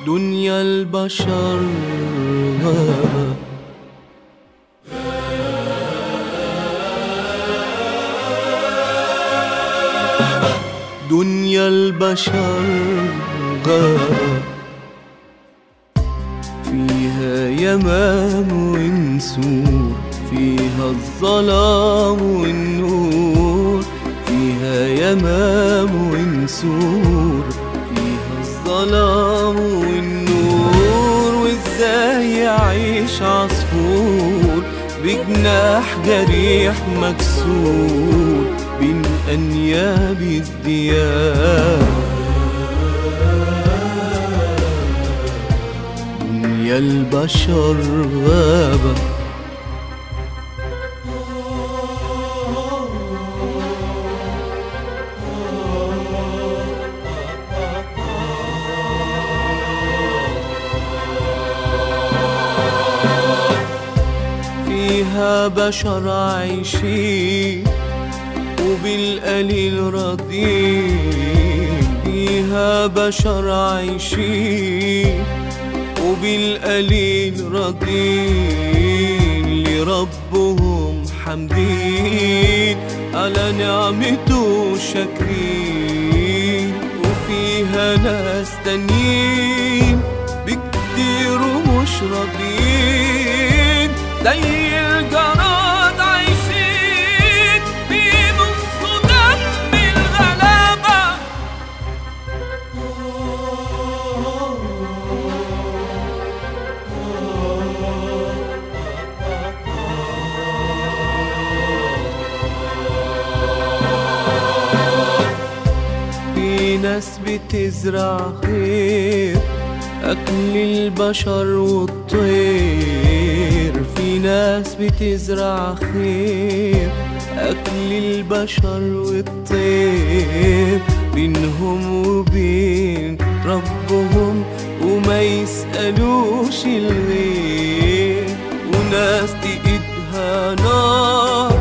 دنيا البشر غابة دنيا البشر غابة فيها يمام ونسور فيها الظلام والنور فيها يمام ونسور فيها الظلام والنور وازاي يعيش عصفور بجناح جريح مكسور بين أنياب الديار دنيا البشر غابة فيها بشر عايشين وبالقليل راضين فيها بشر عايشين وبالقليل راضين لربهم حمدين على نعمته شاكرين وفيها ناس تانيين بكتير ومش راضيين زي الجراد عايشين بنص دم الغلابة في ناس بتزرع خير أكل البشر والطير في ناس بتزرع خير أكل البشر والطير بينهم وبين ربهم وما يسألوش الغير وناس تقيدها نار